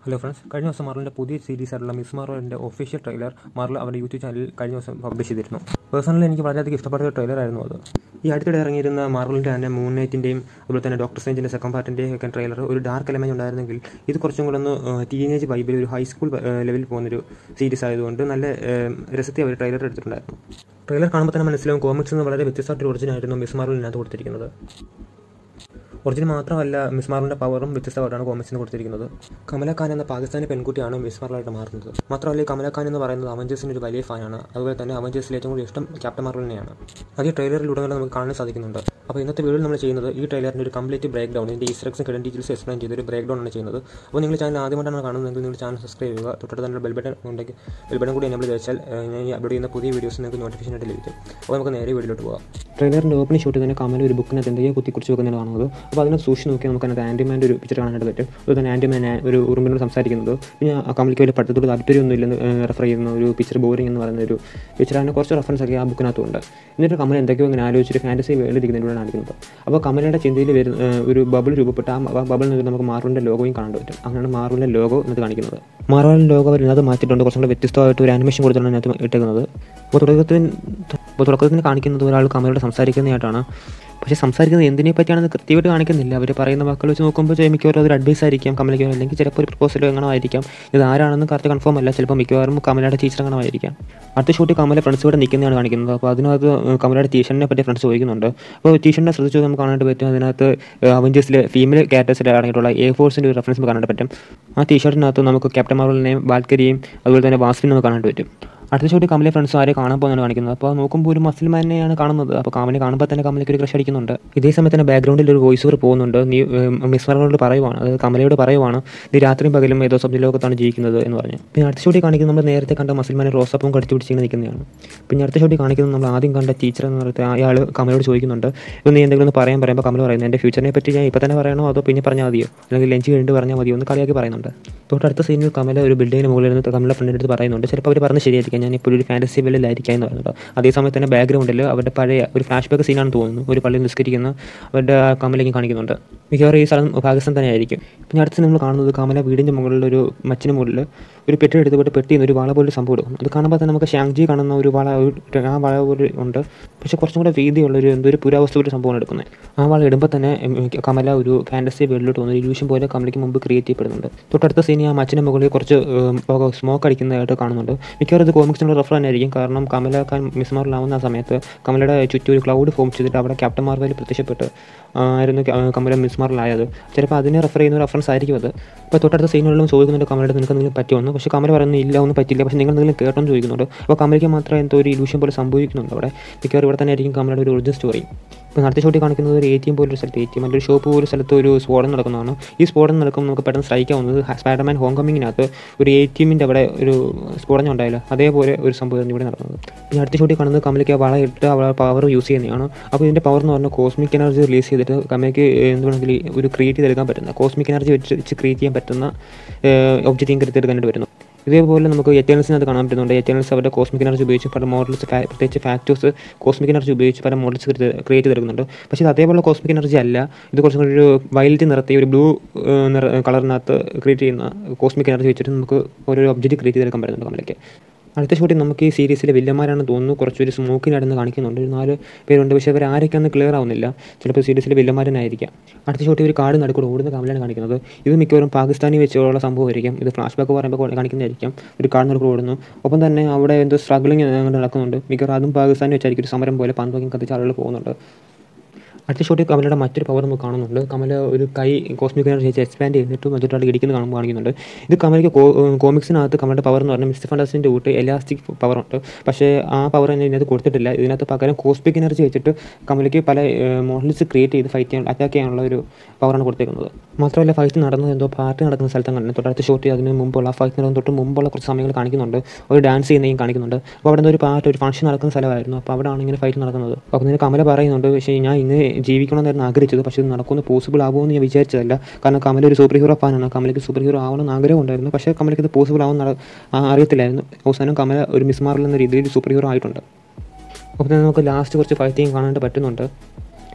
hello friends കഴിഞ്ഞ ദിവസം മാർവലിൻ്റെ പുതിയ സീരീസ് ആയിട്ടുള്ള മിസ് മാർവലിൻ്റെ ഒഫീഷ്യൽ ട്രെയിലർ മാർവൽ അവരുടെ യൂട്യൂബ് ചാനലിൽ കഴിഞ്ഞ ദിവസം പബ്ലിഷ് ചെയ്തിരുന്നു പേഴ്സണലി എനിക്ക് വളരെയധികം ഇഷ്ടപ്പെട്ട ഒരു ട്രെയിലർ ആയിരുന്നു അത് ഈ അടുത്തിടെ ഇറങ്ങിയിരുന്ന മാർവലിൻ്റെ തന്നെ മൂൺ നൈറ്റിൻ്റെയും അതുപോലെ തന്നെ ഡോക്ടർ സ്ട്രേഞ്ചിൻ്റെ സെക്കൻഡ് പാർട്ടിൻ്റെയും ഒക്കെ ട്രെയിലർ ഒരു ഡാർക്ക് എലമെൻറ്റ് ഉണ്ടായിരുന്നെങ്കിൽ ഇത് കുറച്ചും കൂടെ ഒന്ന് ടീനേജ് വൈബിൽ ഒരു ഹൈസ്കൂൾ ലെവലിൽ പോകുന്നൊരു സീരീസ് ആയതുകൊണ്ട് നല്ല ഏഹ്, രസത്തെ അവർ ട്രെയിലർ എടുത്തിട്ടുണ്ടായിരുന്നു ട്രെയിലർ കാണുമ്പോൾ തന്നെ മനസ്സിലാവും കോമിക്സ് നിന്ന് വളരെ വ്യത്യസ്തമായിട്ടൊരു ഒറിജിൻ ആയിരുന്നു മിസ് മാർവലിനകത്ത് കൊടുത്തിരിക്കുന്നത് ഒറിജിനൽ മാത്രമല്ല മിസ് മാർവലിൻ്റെ പവറും വ്യത്യസ്തമായിട്ടാണ് കോമിക്സിന് കൊടുത്തിരിക്കുന്നത് കമല ഖാൻ എന്ന പാകിസ്ഥാനി പെൺകുട്ടിയാണ് മിസ് മാർവലായിട്ട് മാറുന്നത് മാത്രമല്ല ഈ കമല ഖാൻ എന്ന് പറയുന്നത് അവഞ്ചേഴ്സിൻ്റെ ഒരു വലിയ ഫാനാണ് അതുപോലെ തന്നെ അവഞ്ചേഴ്സിൽ ഏറ്റവും കൂടുതൽ ഇഷ്ടം ക്യാപ്റ്റൻ മാർവലിനെയാണ് അത് ഈ ട്രെയിലറിലുടനീളം നമുക്ക് കാണാൻ സാധിക്കുന്നുണ്ട് അപ്പോൾ ഇന്നത്തെ വീഡിയോ നമ്മൾ ചെയ്യുന്നത് ഈ ട്രെയിലറിൻ്റെ ഒരു കംപ്ലീറ്റ് ബ്രേക്ക് ഡൗൺ ഇതിൻ്റെ ഈസ്റ്ററക്സും കിടൻ ഡീറ്റെയിൽസ് എക്സ്പ്ലെയിൻ ചെയ്ത് ഒരു ബ്രേക്ക് ഡൗൺ ആണ് ചെയ്യുന്നത് അപ്പോൾ നിങ്ങൾ ചാനൽ ആദ്യമായിട്ടാണ് കാണുന്നതെങ്കിൽ നിങ്ങൾ ചാനൽ സബ്സ്ക്രൈബ് ചെയ്യുക തൊട്ടടുത്ത് തന്നെ ബെൽ ബട്ടൺ ഉണ്ടെങ്കിൽ ബെൽ ബട്ടൺ കൂടി നമ്മൾ വെച്ചാൽ ഏഹ്, ഞാൻ ഈ അപ്ലോഡ് ചെയ്യുന്ന പുതിയ വീഡിയോസ് നിങ്ങൾക്ക് നോട്ടിഫിക്കേഷൻ ആയിട്ട് ലഭിക്കും അപ്പോൾ നമുക്ക് നേരെ വീഡിയോയിലോട്ട് പോകാം ട്രെയിലറിൻ്റെ ഓപ്പണിംഗ് ഷോട്ട് തന്നെ കമൽ ഒരു ബുക്കിനകത്ത് എന്തെങ്കിലും കുത്തി കുറിച്ച് വെക്കുന്നതാണ് കാണുന്നത് അപ്പോൾ അതിനെ സൂക്ഷിച്ച് നോക്കിയാൽ നമുക്ക് അതിനകത്ത് ആൻറ്റിമാൻ്റെ ഒരു പിക്ചർ കാണാനായിട്ട് പറ്റും അതുപോലെ തന്നെ ആൻറ്റിമാൻ ഒരു ഉറുമ്പിനോട് സംസാരിക്കുന്നത് പിന്നെ ആ കമലിക്ക് വലിയ പഠിത്തത്തോട് താല്പര്യമൊന്നും ഇല്ലെന്ന് റെഫർ ചെയ്യുന്ന ഒരു പിക്ചർ ബോറിംഗ് എന്ന് പറയുന്ന ഒരു പിക്ചർ അതിന് കുറച്ച് റെഫറൻസ് ഒക്കെ ആ ബുക്കിനകത്തുണ്ട് എന്നിട്ട് കമൽ എന്തൊക്കെയോ ഇങ്ങനെ ആലോചിച്ചിട്ട് ഫാൻറ്റസി വേൾഡിരിക്കുന്നതിലൂടെ കാണിക്കുന്നത് അപ്പോൾ കമലയുടെ ചിന്തയിൽ വരുന്ന ഏഹ്, ഒരു ബബിൾ രൂപപ്പെട്ട ആ ബബിളിൽ നിന്ന് നമുക്ക് മാർവലിൻ്റെ ലോഗോയും കാണാൻ പറ്റും അങ്ങനെയാണ് മാർവലിൻ്റെ ലോഗോ എന്നിട്ട് കാണിക്കുന്നത് മാർവലിൻ്റെ ലോഗോ അവർ ഇതിനകത്ത് മാറ്റിയിട്ടുണ്ട് കുറച്ചും കൂടെ വ്യത്യസ്തമായിട്ട് ഒരു ആനിമേഷൻ കൊടുത്താണ് അതിനകത്ത് ഇട്ടേക്കുന്നത് അപ്പോൾ തുടക്കത്തിൽ അപ്പോൾ തുടക്കത്തിൽ കാണിക്കുന്നത് ഒരാൾ കമലയോട് സംസാരിക്കുന്നതായിട്ടാണ് പക്ഷേ സംസാരിക്കുന്നത് എന്തിനെ പറ്റിയാണെന്ന് കൃത്യമായിട്ട് കാണിക്കുന്നില്ല അവർ പറയുന്ന വാക്കുകൾ വെച്ച് നോക്കുമ്പോൾ ചില മിക്കവാറും അതൊരു അഡ്വൈസ് ആയിരിക്കാം കമലയ്ക്കോ അല്ലെങ്കിൽ ചിലപ്പോൾ ഒരു പ്രപ്പോസൽ എങ്ങനെ ആയിരിക്കാം ഇത് ആരാണെന്ന് കറക്റ്റ് കൺഫേം അല്ല ചിലപ്പോൾ മിക്കവാറും കമലയുടെ ടീച്ചർ അങ്ങനെ ആയിരിക്കാം അടുത്ത ഷൂട്ടിൽ കമല ഫ്രണ്ട്സ് ഇവിടെ നിൽക്കുന്നതാണ് കാണിക്കുന്നത് അപ്പോൾ അതിനകത്ത് കമലയുടെ ടീഷറിനെ പറ്റി ഫ്രണ്ട്സ് ചോദിക്കുന്നുണ്ട് അപ്പോൾ ടീഷറിനെ ശ്രദ്ധിച്ച് നമുക്ക് കാണാനായിട്ട് പറ്റും അതിനകത്ത് അവഞ്ചേഴ്സിലെ ഫീമെയിൽ ക്യാരക്ടേഴ്സിൽ അടങ്ങിയിട്ടുള്ള എ ഫോഴ്സിൻ്റെ ഒരു റെഫറൻസ് നമുക്ക് കാണാനായിട്ട് പറ്റും ആ ടീഷർട്ടിനകത്ത് നമുക്ക് ക്യാപ്റ്റൻ മാർവലിനെയും ബാൽക്കരിയും അതുപോലെ തന്നെ വാസ്ലിനും നമുക്ക് കാണാനായിട്ട് പറ്റും അടുത്ത ഷോട്ട് കമലെ ഫ്രണ്ട്സ് ആരെ കാണാൻ പോകുന്നതാണ് കാണിക്കുന്നത് അപ്പോൾ നോക്കുമ്പോൾ ഒരു മസിൽമാനെയാണ് കാണുന്നത് അപ്പോൾ കമലെ കാണുമ്പോൾ തന്നെ കമലയ്ക്ക് ഒരു ക്രഷ് അടിക്കുന്നുണ്ട് ഇതേ സമയത്ത് തന്നെ ബാക്ക്ഗ്രൗണ്ടിൽ ഒരു വോയിസ് ഓവർ പോകുന്നുണ്ട് നീ മിസ് മാർവലോട് പറയുവാണ് അത് കമലയോട് പറയുവാണ് നീ രാത്രിയും പകലും ഏതോ സബ്ജി ലോകത്താണ് ജീവിക്കുന്നത് എന്ന് പറഞ്ഞു പിന്നെ അടുത്ത ഷോട്ടിൽ കാണിക്കുന്നത് നമ്മൾ നേരത്തെ കണ്ട മസിൽമാനെ റോസപ്പും കടിച്ചു പിടിച്ചിങ്ങനെ നിൽക്കുന്നതാണ് പിന്നെ അടുത്ത ഷോട്ടിൽ കാണിക്കുന്നത് നമ്മൾ ആദ്യം കണ്ട ടീച്ചർ എന്ന് പറയുന്നത് അയാൾ കമലോട് ചോദിക്കുന്നുണ്ട് ഇത് നീ എന്തെങ്കിലും ഒന്ന് പറയാൻ പറയുമ്പോൾ കമൽ പറയുന്നത് എൻ്റെ ഫ്യൂച്ചറിനെ പറ്റി ഞാൻ ഇപ്പോൾ തന്നെ പറയണോ അതോ പിന്നെ പറഞ്ഞാൽ മതിയോ അല്ലെങ്കിൽ ലഞ്ച് കഴിഞ്ഞിട്ട് പറഞ്ഞാൽ മതിയോ എന്ന് കളിയാക്കി പറയുന്നുണ്ട് തൊട്ടടുത്ത സീനിൽ കമല ഒരു ബിൽഡിങ്ങിന് മുകളിൽ നിന്ന് കമല ഫ്രണ്ടിൻ്റെ അടുത്ത് പറയുന്നുണ്ട് ചിലപ്പോൾ അവർ പറഞ്ഞ് ശരിയായിരിക്കാം ഞാൻ ഇപ്പോൾ ഒരു ഫാൻറ്റസി വെല്ലിലായിരിക്കാം എന്ന് പറയുന്നുണ്ട് അതേസമയത്ത് തന്നെ ബാക്ക്ഗ്രൗണ്ടിൽ അവരുടെ പഴയ ഒരു ഫ്ലാഷ് ബാക്ക് സീനാണ് തോന്നുന്നു ഒരു പള്ളിയിൽ നിസ്കരിക്കുന്ന അവരുടെ ആ കമലേക്ക് കാണിക്കുന്നുണ്ട് മിക്കവാറും ഈ സ്ഥലം പാകിസ്ഥാൻ തന്നെ ആയിരിക്കും പിന്നെ അടുത്ത് നമ്മൾ കാണുന്നത് കമല വീടിൻ്റെ മുകളിൽ ഒരു മച്ചിന് മുകളിൽ ഒരു പെട്ടി എടുത്തുപോയിട്ട് പെട്ടി ഒരു വള പോലെ സംഭവം എടുക്കും അത് കാണുമ്പോൾ തന്നെ നമുക്ക് ഷാങ്ജി കാണുന്ന ഒരു വള ഒരു- ആ വള പോലെ ഉണ്ട് പക്ഷേ കുറച്ചും കൂടെ വീതിയുള്ള ഒരു എന്തോ ഒരു പുരാവസ്തു ഒരു സംഭവമാണ് എടുക്കുന്നത് ആ വള ഇടുമ്പോൾ തന്നെ ഉം, കമല ഒരു ഫാൻറ്റസി വേൾഡിലോട്ട് പോകുന്ന ഒരു ഇല്യൂഷൻ പോലെ കമലയ്ക്ക് മുമ്പ് ക്രിയേറ്റ് ചെയ്യപ്പെടുന്നുണ്ട് തൊട്ടടുത്ത സീനി ആ മച്ചിന് മുകളിൽ കുറച്ച് സ്മോക്ക് അടിക്കുന്നതായിട്ട് കാണുന്നുണ്ട് മിക്കവാറും ഇത് കോമിക്സിനുള്ള റെഫർ തന്നെ ആയിരിക്കും കാരണം കമല ഖാൻ മിസ്മാറിലാവുന്ന ആ സമയത്ത് കമലയുടെ ചുറ്റും ഒരു ക്ലൗഡ് ഫോം ചെയ്തിട്ട് അവിടെ ക്യാപ്റ്റൻ മാർവൽ പ്രത്യക്ഷപ്പെട്ട് ആ, ആയിരുന്നു ക- കമല മിസ്മാറിലായത് ചിലപ്പോൾ അതിനെ റെഫർ ചെയ്യുന്ന റെഫറൻസ് ആയിരിക്കും അത് അപ്പോൾ തൊട്ടടുത്ത സീനുകളിലും ചോദിക്കുന്നുണ്ട് കമലയുടെ നിനക്ക് എന്തെങ്കിലും പറ്റുമെന്ന് പക്ഷേ കമല പറയുന്നത് ഇല്ല ഒന്നും പറ്റില്ല പക്ഷേ നിങ്ങൾ എന്തെങ്കിലും കേട്ടോന്ന് ചോദിക്കുന്നുണ്ട് അപ്പോൾ കമലയ്ക്ക് മാത്രമേ എന്തോ ഒരു ഇലൂഷൻ പോലെ സംഭവിക്കുന്നുണ്ട് അവിടെ മിക്കവാറും ഇവിടെ തന്നെ ആയിരിക്കും കമലയുടെ ഒരു ഒറിജിനൽ സ്റ്റോറി ഇപ്പോൾ അടുത്ത ഷോട്ടിൽ കാണിക്കുന്നത് ഒരു എ ടി എം പോലൊരു സ്ഥലത്ത് എ ടി എം അല്ലെങ്കിൽ ഒരു ഷോപ്പ് പോലൊരു സ്ഥലത്ത് ഒരു സ്ഫോടനം നടക്കുന്നതാണ് ഈ സ്ഫോടനം നടക്കുമ്പോൾ നമുക്ക് പെട്ടെന്ന് സ്ട്രൈക്ക് ആവുന്നത് സ്പൈഡർമാൻ ഹോം കമ്മിങ്ങിനകത്ത് ഒരു എ ടി എമ്മിൻ്റെ അവിടെ ഒരു സ്ഫോടനം ഉണ്ടായില്ല അതേപോലെ ഒരു സംഭവം ഇവിടെ നടന്നത് പിന്നെ അടുത്ത ഷോട്ടിൽ കാണുന്നത് കമലയ്ക്ക് ആ വള ഇട്ട് അവളെ പവർ യൂസ് ചെയ്യുന്നതാണ് അപ്പോൾ ഇതിൻ്റെ പവർ എന്ന് പറഞ്ഞാൽ കോസ്മിക് എനർജി റിലീസ് ചെയ്തിട്ട് കമലയ്ക്ക് എന്ത് വേണമെങ്കിൽ ഒരു ക്രിയേറ്റ് ചെയ്തെടുക്കാൻ പറ്റുന്ന കോസ്മിക് എനർജി വെച്ച് വെച്ച് ക്രിയേറ്റ് ചെയ്യാൻ പറ്റുന്ന ഒബ്ജക്റ്റീവ് കരുത്തെടുക്കാനായിട്ട് വരുന്നു ഇതേപോലെ നമുക്ക് എറ്റേണൽസിനകത്ത് കാണാൻ പറ്റുന്നുണ്ട് എറ്റേണൽസ് അവരുടെ കോസ്മിക് എനർജി ഉപയോഗിച്ച് പല മോഡൽസ് പ്രത്യേകിച്ച് ഫാക്ടേഴ്സ് കോസ്മിക് എനർജി ഉപയോഗിച്ച് പല മോഡൽസ് ക്രിയേറ്റ് ചെയ്തെടുക്കുന്നുണ്ട് പക്ഷേ ഇത് അതേപോലെ കോസ്മിക് എനർജി അല്ല ഇത് കുറച്ചും കൂടി ഒരു വൈലറ്റ് നിറത്തി ഒരു ബ്ലൂ നിറ കളറിനകത്ത് ക്രിയേറ്റ് ചെയ്യുന്ന കോസ്മിക് എനർജി വെച്ചിട്ട് നമുക്ക് ഓരോ ഒബ്ജക്റ്റ് ക്രിയേറ്റ് ചെയ്തെടുക്കാൻ പറ്റുന്നുണ്ട് കമലയ്ക്ക് അടുത്ത ഷോട്ടിൽ നമുക്ക് ഈ സീരീസിലെ വില്ലന്മാരാണെന്ന് തോന്നുന്നു കുറച്ചൊരു സ്മോക്കിനടുന്ന് കാണിക്കുന്നുണ്ട് ഒരു നാല് പേരുണ്ട് പക്ഷേ അവർ ആരൊക്കെയാണെന്ന് ക്ലിയർ ആവുന്നില്ല ചിലപ്പോൾ സീരീസിലെ വില്ലന്മാരനായിരിക്കാം അടുത്ത ഷോട്ടിൽ ഒരു കാട് നടുക്കൂടെ ഓടുന്ന കമലാണ് കാണിക്കുന്നത് ഇത് മിക്കവാറും പാകിസ്ഥാനി വെച്ചുള്ള സംഭവമായിരിക്കും ഇത് ഫ്ലാഷ് ബാക്ക് പറയുമ്പോൾ കാണിക്കുന്നതായിരിക്കും ഒരു കാട് നടുക്കൂടെ ഓടുന്നു ഒപ്പം തന്നെ അവിടെ എന്തോ സ്ട്രഗ്ലിങ് നടക്കുന്നുണ്ട് മിക്കവാറും അതും പാകിസ്ഥാനി വെച്ചായിരിക്കും ഒരു സമരം പോലെ പന്തൊക്കെ കത്തിച്ച് ആളുകൾ പോകുന്നുണ്ട് അടുത്ത ഷോട്ടിൽ കമലയുടെ മറ്റൊരു പവർ നമുക്ക് കാണുന്നുണ്ട് കമല ഒരു കൈ കോസ്മിക് എനർജി വെച്ച് എക്സ്പാൻഡ് ചെയ്തിട്ട് മറ്റൊരാൾ ഇടിക്കുന്നത് കാണുമ്പോൾ കാണിക്കുന്നുണ്ട് ഇത് കമലയ്ക്ക് കോമിക്സിനകത്ത് കമലയുടെ പവർ എന്ന് പറഞ്ഞാൽ മിസ്റ്റർ ഫണ്ടാസിൻ്റെ കൂട്ട് എലാസ്റ്റിക് പവർ ഉണ്ട് പക്ഷേ ആ പവർ തന്നെ ഇതിനകത്ത് കൊടുത്തിട്ടില്ല ഇതിനകത്ത് പകരം കോസ്മിക് എനർജി വെച്ചിട്ട് കമലയ്ക്ക് പല മോഡൽസ് ക്രിയേറ്റ് ചെയ്ത് ഫൈറ്റ് ചെയ്യാൻ അറ്റാക്ക് ചെയ്യാനുള്ള ഒരു പവറാണ് കൊടുത്തേക്കുന്നത് മാത്രമല്ല ഫൈറ്റ് നടന്നത് എന്തോ പാർട്ടി നടക്കുന്ന സ്ഥലത്തും കണ്ടു തൊട്ടടുത്ത ഷോട്ടിൽ അതിന് മുമ്പുള്ള ഫൈറ്റ് നടക്കുന്ന തൊട്ട് മുമ്പുള്ള കുറച്ച് സമയങ്ങൾ കാണിക്കുന്നുണ്ട് ഒരു ഡാൻസ് ചെയ്യുന്നതും കാണിക്കുന്നുണ്ട് അപ്പോൾ അവിടെ എന്തോ ഒരു പാർട്ടി ഒരു ഫംഗ്ഷൻ നടക്കുന്ന സ്ഥലമായിരുന്നു അപ്പോൾ അവിടെ ആണ് ഇങ്ങനെ ഫൈറ്റ് നടക്കുന്നത് അപ്പോൾ ഇതിന് കമല പറയുന്നുണ്ട് പക്ഷേ ഞാൻ ഇന്ന് ജീവിക്കണമെന്നായിരുന്നു ആഗ്രഹിച്ചത് പക്ഷേ ഇത് നടക്കുന്ന പോസിബിൾ ആകുമെന്ന് ഞാൻ വിചാരിച്ചതല്ല കാരണം കമല ഒരു സൂപ്പർ ഹീറോ ഫാനാണ് കമലയ്ക്ക് സൂപ്പർ ഹീറോ ആവണമെന്ന് ആഗ്രഹം ഉണ്ടായിരുന്നു പക്ഷേ കമലയ്ക്ക് ഇത് പോസിബിൾ ആവുമെന്ന് അറിയത്തില്ലായിരുന്നു അവസാനം കമല ഒരു മിസ്മാറിൽ എന്ന രീതിയിൽ സൂപ്പർ ഹീറോ ആയിട്ടുണ്ട് അപ്പോൾ തന്നെ നമുക്ക് ലാസ്റ്റ് കുറച്ച് ഫൈറ്റിങ് കാണാനായിട്ട് പറ്റുന്നുണ്ട്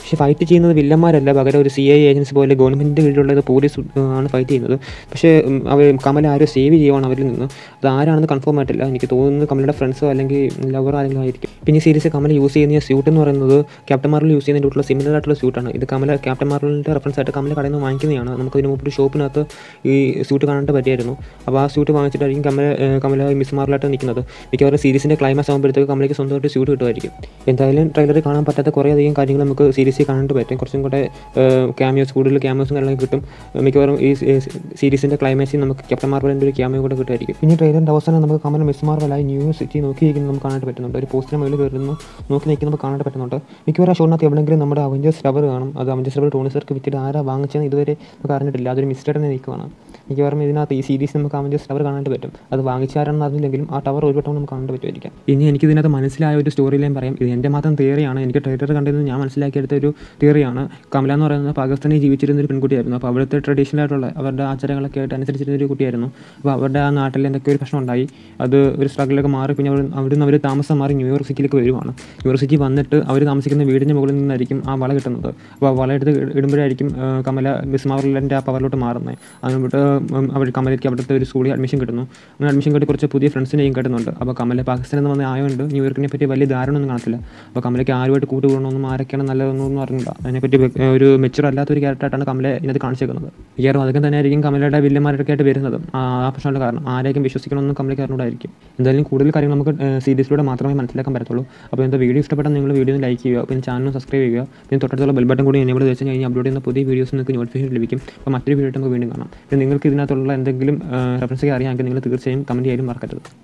പക്ഷേ ഫൈറ്റ് ചെയ്യുന്നത് വില്ലന്മാരല്ല പകരം ഒരു സി ഐ ഏജൻസി പോലെ ഗവൺമെൻറ്റിൻ്റെ കീഴിലുള്ള പോലീസ് ആണ് ഫൈറ്റ് ചെയ്യുന്നത് പക്ഷേ ഉം, അവർ കമല ആരോ സേവ് ചെയ്യുവാണ് അവരിൽ നിന്ന് അത് ആരാണെന്ന് കൺഫേം ആയിട്ടില്ല എനിക്ക് തോന്നുന്നു കമലയുടെ ഫ്രണ്ട്സോ അല്ലെങ്കിൽ ലവർ ആരെങ്കിലും ആയിരിക്കും പിന്നെ ഈ സീരീസ് കമല യൂസ് ചെയ്യുന്ന സ്യൂട്ട് എന്ന് പറയുന്നത് ക്യാപ്റ്റൻ മാർവൽ യൂസ് ചെയ്യുന്നതിൻ്റെ സിമിലർ ആയിട്ടുള്ള സ്യൂട്ടാണ് ഇത് കമല ക്യാപ്റ്റൻ മാർവലിൻ്റെ റെഫറൻസ് ആയിട്ട് കമല കടയിൽ നിന്ന് വാങ്ങിക്കുന്നതാണ് നമുക്ക് ഇതിന് മുമ്പ് ഒരു ഷോപ്പിനകത്ത് ഈ സ്യൂട്ട് കാണാനായിട്ട് പറ്റിയായിരുന്നു അപ്പോൾ ആ സ്യൂട്ട് വാങ്ങിച്ചിട്ടായിരിക്കും കമല ഏഹ് കമല മിസ് മാർവലായിട്ട് നിൽക്കുന്നത് മിക്കവാറും സീരീസിൻ്റെ ക്ലൈമാക്സ് ആകുമ്പോഴത്തേക്ക് കമലയ്ക്ക് സ്വന്തമായിട്ട് സ്യൂട്ട് കിട്ടുമായിരിക്കും എന്തായാലും ട്രെയിലറിൽ കാണാൻ പറ്റാത്ത കുറേ അധികം കാര്യങ്ങൾ നമുക്ക് സീരീസിൽ കാണാനായിട്ട് പറ്റും കുറച്ചും കൂടെ ക്യാമിയോസ് കൂടുതൽ ക്യാമിയോസും കാര്യങ്ങളൊക്കെ കിട്ടും മിക്കവാറും ഈ സീരീസിൻ്റെ ക്ലൈമാക്സിൽ നമുക്ക് ക്യാപ്റ്റൻ മാർവലിൻ്റെ ഒരു ക്യാമിയോ കൂടെ കിട്ടുമായിരിക്കും പിന്നെ ട്രെയിലറിൻ്റെ അവസാനം നമുക്ക് കമല മിസ് മാർവലായി ന്യൂ സിറ്റി നോക്കിയിരിക്കുന്നത് നമുക്ക് കാണാനായിട്ട് പറ്റുന്നുണ്ട് ഒരു പോസ്റ്റിന് മുകളിൽ കയറുന്നു നോക്കി നിൽക്കുന്നത് നമുക്ക് കാണാനായിട്ട് പറ്റുന്നുണ്ട് മിക്കവാറും ആ ഷോണിനകത്ത് എവിടെയെങ്കിലും നമ്മുടെ അവഞ്ചേഴ്സ് റബ്ബർ കാണും അത് അവഞ്ചേഴ്സ് റബ്ബർ ടോണിസർക്ക് വിറ്റിട്ട് ആരാ വാങ്ങിച്ചതെന്ന് ഇതുവരെ നമുക്ക് അറിഞ്ഞിട്ടില്ല അതൊരു മിസ്റ്റേഡ് തന്നെ നിൽക്കുകയാണ് മിക്കവാറും ഇതിനകത്ത് ഈ സീരീസ് നമുക്ക് അവഞ്ചേഴ്സ് ടവർ കാണാനായിട്ട് പറ്റും അത് വാങ്ങിച്ചാരാണെന്ന് അറിഞ്ഞില്ലെങ്കിലും ആ ടവർ ഒരു വട്ടം നമുക്ക് കാണാനായിട്ട് പറ്റുമായിരിക്കാം ഇനി എനിക്ക് ഇതിനകത്ത് മനസ്സിലായ ഒരു സ്റ്റോറി ലൈൻ പറയാം ഇത് എൻ്റെ മാത്രം തിയറിയാണ് എനിക്ക് ട്രേറ്റർ കണ്ടത് ഞാൻ മനസ്സിലാക്കിയെടുത്ത ഒരു തിയറിയാണ് കമല എന്ന് പറയുന്നത് പാകിസ്ഥാനിൽ ജീവിച്ചിരുന്ന ഒരു പെൺകുട്ടിയായിരുന്നു അപ്പോൾ അവിടുത്തെ ട്രഡീഷണൽ ആയിട്ടുള്ള അവരുടെ ആചാരങ്ങളൊക്കെ ആയിട്ട് അനുസരിച്ചിരുന്ന ഒരു കുട്ടിയായിരുന്നു അപ്പോൾ അവരുടെ ആ നാട്ടിൽ എന്തൊക്കെ ഒരു പ്രശ്നം ഉണ്ടായി അത് ഒരു സ്ട്രഗിലൊക്കെ മാറി പിന്നെ അവിടെ അവിടെ നിന്ന് അവർ താമസം മാറി ന്യൂയോർക്ക് സിറ്റിയിലേക്ക് വരുവാണ് ന്യൂയോർക്ക് സിറ്റി വന്നിട്ട് അവർ താമസിക്കുന്ന വീടിൻ്റെ മുകളിൽ നിന്നായിരിക്കും ആ വള കിട്ടുന്നത് അപ്പോൾ ആ വള എടുത്ത് ഇടുമ്പോഴായിരിക്കും ആ, കമല മിസ് മാവർലിൻ്റെ ആ പവറിലോട്ട് മാറുന്നത് അതിനോട്ട് അവർ കമലയ്ക്ക് അവിടുത്തെ ഒരു സ്കൂളിൽ അഡ്മിഷൻ കിട്ടുന്നു അങ്ങനെ അഡ്മിഷൻ കിട്ടി കുറച്ച് പുതിയ ഫ്രണ്ട്സിനെയും കിട്ടുന്നുണ്ട് അപ്പോൾ കമല പാകിസ്ഥാനിൽ നിന്ന് വന്ന ആയതുകൊണ്ട് ന്യൂയോർക്കിനെ പറ്റി വലിയ ധാരണ ഒന്നും കാണത്തില്ല അപ്പോൾ കമലയ്ക്ക് ആരുമായിട്ട് കൂട്ടുകൂടണമെന്നും ആരൊക്കെയാണ് നല്ലതെന്നൊന്നും അറിഞ്ഞില്ല അതിനെപ്പറ്റി വ്യ- ഒരു മെച്ചുവർ അല്ലാത്ത ഒരു ക്യാരക്ടറായിട്ടാണ് കമല ഇതിനകത്ത് കാണിച്ചേക്കുന്നത് മിക്കവാറും അതൊക്കെ തന്നെ ആയിരിക്കും കമലയുടെ വില്ലന്മാരൊക്കെ ആയിട്ട് വരുന്നത് ആ ആ പ്രശ്നമുള്ള കാരണം ആരെയും വിശ്വസിക്കണമെന്നും കമലയ്ക്ക് അറിഞ്ഞൂടായിരിക്കും എന്തായാലും കൂടുതൽ കാര്യങ്ങൾ നമുക്ക് സീരീസിലൂടെ മാത്രമേ മനസ്സിലാക്കാൻ പറ്റത്തുള്ളൂ അപ്പോൾ എന്താ വീഡിയോ ഇഷ്ടപ്പെട്ടാൽ നിങ്ങൾ വീഡിയോ ലൈക്ക് ചെയ്യുക പിന്നെ ചാനൽ സബ്സ്ക്രൈബ് ചെയ്യുക പിന്നെ തൊട്ടടുത്തുള്ള ബെൽ ബട്ടൺ കൂടി എനേബിൾ വെച്ച് കഴിഞ്ഞാൽ അപ്ലോഡ് ചെയ്യുന്ന പുതിയ വീഡിയോസ് നിങ്ങൾക്ക് നോട്ടിഫിക്കേഷൻ ലഭിക്കും അപ്പോൾ മറ്റൊരു വീഡിയോ നമുക്ക് വീണ്ടും കാണാം പിന്നെ നിങ്ങൾക്ക് ഇതിനകത്തുള്ള എന്തെങ്കിലും റെഫറൻസ് ഒക്കെ അറിയാമെങ്കിൽ നിങ്ങൾ തീർച്ചയായും കമൻറ്റ് ചെയ്യാനും മറക്കരുത്